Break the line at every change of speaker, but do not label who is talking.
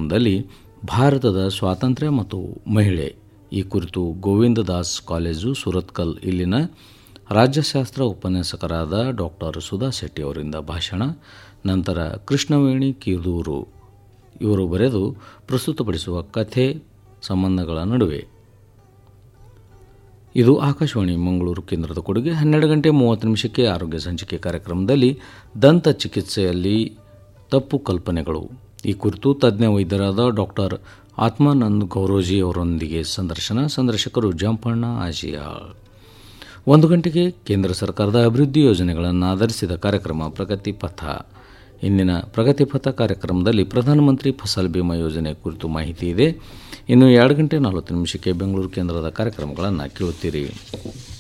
ಕಾರ್ಯಕ್ರಮದಲ್ಲಿ ಭಾರತದ ಸ್ವಾತಂತ್ರ್ಯ ಮತ್ತು ಮಹಿಳೆ ಈ ಕುರಿತು ಗೋವಿಂದ ದಾಸ್ ಕಾಲೇಜು ಸುರತ್ಕಲ್ ಇಲ್ಲಿನ ರಾಜ್ಯಶಾಸ್ತ್ರ ಉಪನ್ಯಾಸಕರಾದ ಡಾಕ್ಟರ್ ಸುಧಾ ಶೆಟ್ಟಿ ಅವರಿಂದ ಭಾಷಣ ನಂತರ ಕೃಷ್ಣವೇಣಿ ಕೀದೂರು ಇವರು ಬರೆದು ಪ್ರಸ್ತುತಪಡಿಸುವ ಕಥೆ ಸಂಬಂಧಗಳ ನಡುವೆ ಇದು ಆಕಾಶವಾಣಿ ಮಂಗಳೂರು ಕೇಂದ್ರದ ಕೊಡುಗೆ ಹನ್ನೆರಡು ಗಂಟೆ ಮೂವತ್ತು ನಿಮಿಷಕ್ಕೆ ಆರೋಗ್ಯ ಸಂಚಿಕೆ ಕಾರ್ಯಕ್ರಮದಲ್ಲಿ ದಂತ ಚಿಕಿತ್ಸೆಯಲ್ಲಿ ತಪ್ಪು ಕಲ್ಪನೆಗಳು ಈ ಕುರಿತು ತಜ್ಞ ವೈದ್ಯರಾದ ಡಾಕ್ಟರ್ ಆತ್ಮಾನಂದ್ ಗೌರೋಜಿ ಅವರೊಂದಿಗೆ ಸಂದರ್ಶನ ಸಂದರ್ಶಕರು ಜಂಪಣ್ಣ ಆಶಿಯಾಳ್ ಒಂದು ಗಂಟೆಗೆ ಕೇಂದ್ರ ಸರ್ಕಾರದ ಅಭಿವೃದ್ಧಿ ಯೋಜನೆಗಳನ್ನು ಆಧರಿಸಿದ ಕಾರ್ಯಕ್ರಮ ಪ್ರಗತಿ ಪಥ ಇಂದಿನ ಪ್ರಗತಿ ಪಥ ಕಾರ್ಯಕ್ರಮದಲ್ಲಿ ಪ್ರಧಾನಮಂತ್ರಿ ಫಸಲ್ ಬಿಮಾ ಯೋಜನೆ ಕುರಿತು ಮಾಹಿತಿ ಇದೆ ಇನ್ನು ಎರಡು ಗಂಟೆ ನಲವತ್ತು ನಿಮಿಷಕ್ಕೆ ಬೆಂಗಳೂರು ಕೇಂದ್ರದ ಕಾರ್ಯಕ್ರಮಗಳನ್ನು ಕೇಳುತ್ತೀರಿ